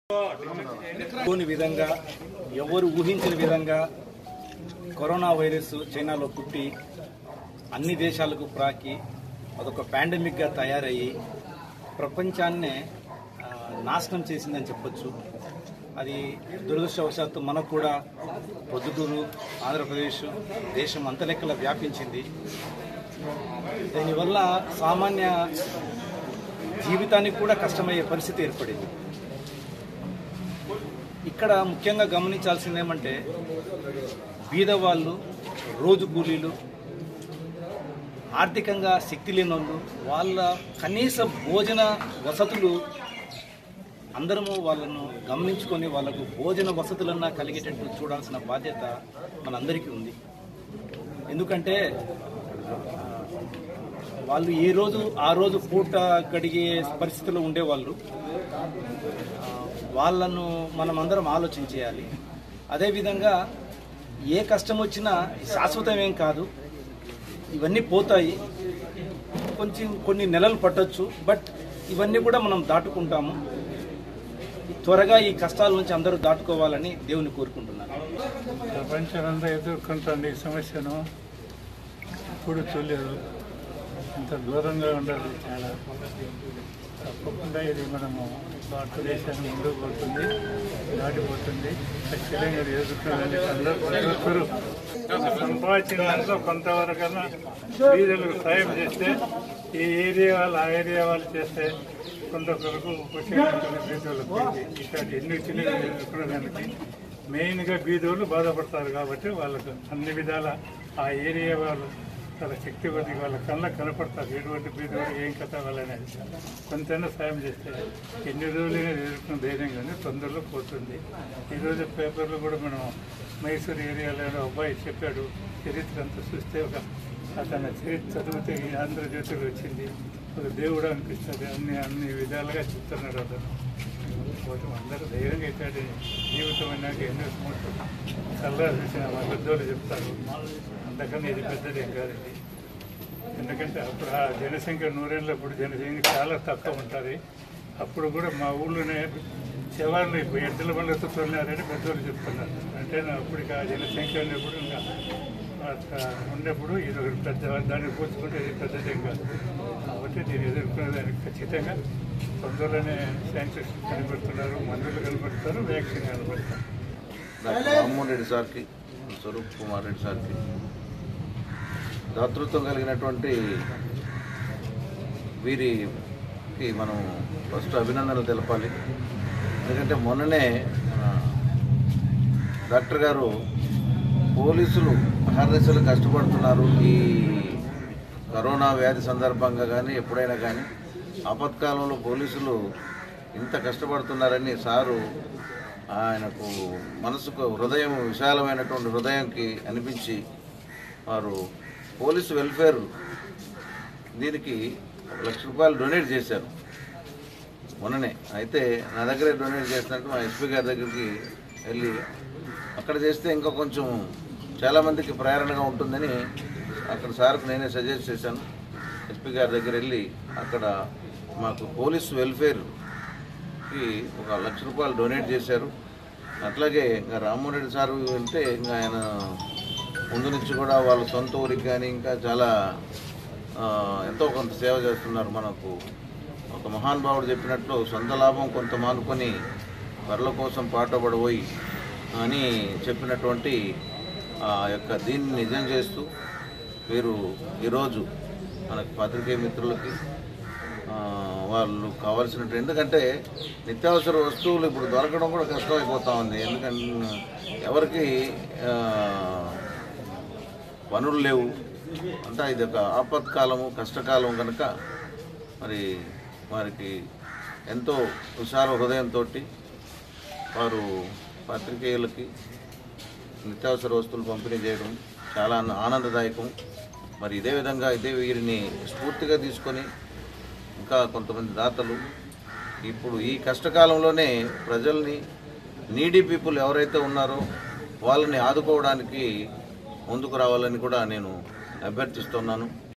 అనుకోని విధంగా ఎవరు ఊహించిన విధంగా కరోనా వైరస్ చైనాలో పుట్టి అన్ని దేశాలకు ప్రాకి అదొక పాండమిక్గా తయారయ్యి ప్రపంచాన్నే ఆ, నాశనం చేసిందని చెప్పొచ్చు అది దురదృష్టవశాత్తు మనకు కూడా పొద్దుటూరు ఆంధ్రప్రదేశ్ దేశం అంత లెక్కల వ్యాపించింది దీనివల్ల సామాన్య జీవితానికి కూడా కష్టమయ్యే పరిస్థితి ఏర్పడింది ఇక్కడ ముఖ్యంగా గమనించాల్సింది ఏమంటే బీదవాళ్ళు రోజు కూలీలు ఆర్థికంగా శక్తి లేని వాళ్ళు వాళ్ళ కనీస భోజన వసతులు అందరము వాళ్ళను గమనించుకొని వాళ్ళకు భోజన వసతులన్నా కలిగేటట్టు చూడాల్సిన బాధ్యత మనందరికీ ఉంది ఎందుకంటే ఆ, వాళ్ళు ఏ రోజు ఆ రోజు పూట గడిగే పరిస్థితిలో ఉండేవాళ్ళు ఆ, వాళ్ళను మనం అందరం ఆలోచించేయాలి అదేవిధంగా ఏ కష్టం వచ్చినా శాశ్వతం ఏం కాదు ఇవన్నీ పోతాయి కొంచెం కొన్ని నెలలు పట్టొచ్చు బట్ ఇవన్నీ కూడా మనం దాటుకుంటాము త్వరగా ఈ కష్టాల నుంచి అందరూ దాటుకోవాలని దేవుని కోరుకుంటున్నాను ప్రపంచమంతా ఎదుర్కొంటుంది ఈ సమస్యను ఇప్పుడు చూడలేదు ఇంత దూరంగా ఉండాలి చాలా తప్పకుండా ఇది మనము భారతదేశాన్ని ముందుకు పోతుంది దాటిపోతుంది ఖచ్చితంగా ఇది ఎదుర్కోవాలి అందరూ ప్రతి ఒక్కరూ సంపాదించిన దాంట్లో కొంతవరకన్నా బీదలకు సాయం చేస్తే ఈ ఏరియా వాళ్ళు ఆ ఏరియా వాళ్ళు చేస్తే కొంతవరకు ఉపశమనం బీదోళ్ళకి ఇట్లాంటి ఎన్ని చిన్న ఎదుర్కోవడానికి మెయిన్గా బీదోళ్ళు బాధపడతారు కాబట్టి వాళ్ళకు అన్ని విధాల ఆ ఏరియా వాళ్ళు చాలా శక్తి కొద్ది వాళ్ళ కళ్ళకు కనపడతారు ఎటువంటి బీదోడు ఏం కథ వాళ్ళనేది కొంతైనా సాయం చేస్తే ఎన్ని రోజులైనా ఎదుర్కొన్న ధైర్యం కానీ తొందరలో పోతుంది ఈరోజు పేపర్లో కూడా మనం మైసూరు ఏరియాలో ఏదో అబ్బాయి చెప్పాడు చరిత్ర అంతా చూస్తే ఒక అతని చరిత్ర చదివితే ఈ ఆంధ్రజ్యోతిలో వచ్చిండు ఒక దేవుడు అనిపిస్తుంది అన్ని అన్ని విధాలుగా చెప్తున్నాడు అతను పోతాం అందరూ ధైర్యంగా ఇట్లాంటి జీవితం అయినాక ఎన్నో సంవత్సరాలు చల్లగా చూసిన మా పెద్దోళ్ళు చెప్తారు అందుకని ఇది పెద్దది ఏం కాదు ఇది ఎందుకంటే అప్పుడు ఆ జనసంఖ్య నూరేళ్ళప్పుడు జనసంఖ్య చాలా తక్కువ ఉంటుంది అప్పుడు కూడా మా ఊళ్ళోనే శవాలను ఇప్పుడు ఎడ్ల బండ్లతో తొలినారని పెద్దోళ్ళు చెప్తున్నారు అంటే నా అప్పటికి ఆ జనసంఖ్య ఉన్నప్పుడు ఇంకా అట్లా ఉన్నప్పుడు ఇది ఒకటి పెద్ద దాన్ని పోల్చుకుంటే ఇది పెద్దదేం కాదు కాబట్టి దీన్ని ఎదుర్కొనే దానికి ఖచ్చితంగా తొందరలోనే సైంటిస్ట్ కనిపెడుతున్నారు మందులు కనిపెడతారు వ్యాక్సిన్ కనిపెడతారు డాక్టర్ రామ్మోహన్ రెడ్డి సార్కి స్వరూప్ కుమార్ రెడ్డి సార్కి దాతృత్వం కలిగినటువంటి వీరికి మనం ఫస్ట్ అభినందనలు తెలపాలి ఎందుకంటే మొన్ననే మన డాక్టర్ గారు పోలీసులు అహర్నిశలు కష్టపడుతున్నారు ఈ కరోనా వ్యాధి సందర్భంగా కానీ ఎప్పుడైనా కానీ ఆపత్కాలంలో పోలీసులు ఇంత కష్టపడుతున్నారని సారు ఆయనకు మనసుకు హృదయం విశాలమైనటువంటి హృదయంకి అనిపించి వారు పోలీసు వెల్ఫేర్ దీనికి ఒక లక్ష రూపాయలు డొనేట్ చేశారు మొన్ననే అయితే నా దగ్గరే డొనేట్ చేసినట్టు మా ఎస్పీ గారి దగ్గరికి వెళ్ళి అక్కడ చేస్తే ఇంకా కొంచెం చాలామందికి ప్రేరణగా ఉంటుందని అక్కడ సార్కు నేనే సజెస్ట్ చేశాను ఎస్పీ గారి దగ్గర వెళ్ళి అక్కడ మాకు పోలీస్ వెల్ఫేర్కి ఒక లక్ష రూపాయలు డొనేట్ చేశారు అట్లాగే ఇంకా రామ్మోహన్ రెడ్డి సారు అంటే ఇంకా ఆయన ముందు నుంచి కూడా వాళ్ళ సొంత ఊరికి కానీ ఇంకా చాలా ఆ, ఎంతో కొంత సేవ చేస్తున్నారు మనకు ఒక మహానుభావుడు చెప్పినట్లు సొంత లాభం కొంత మానుకొని వరల కోసం పాటుపడబోయి అని చెప్పినటువంటి ఆ యొక్క దీన్ని నిజం చేస్తూ వీరు ఈరోజు మనకు పాత్రికేయ మిత్రులకి ఆ, వాళ్ళు కావాల్సినట్టు ఎందుకంటే నిత్యావసర వస్తువులు ఇప్పుడు దొరకడం కూడా కష్టమైపోతా ఉంది ఎందుకంటే ఎవరికి ఆ, పనులు లేవు అంతా ఇది ఒక ఆపత్కాలము కష్టకాలం కనుక మరి వారికి ఎంతో విశాల హృదయంతో వారు పాత్రికేయులకి నిత్యావసర వస్తువులు పంపిణీ చేయడం చాలా ఆన- ఆనందదాయకం మరి ఇదే విధంగా ఇదే వీరిని స్ఫూర్తిగా తీసుకొని ఇంకా కొంతమంది దాతలు ఇప్పుడు ఈ కష్టకాలంలోనే ప్రజల్ని నీడీ పీపుల్ ఎవరైతే ఉన్నారో వాళ్ళని ఆదుకోవడానికి ముందుకు రావాలని కూడా నేను అభ్యర్థిస్తున్నాను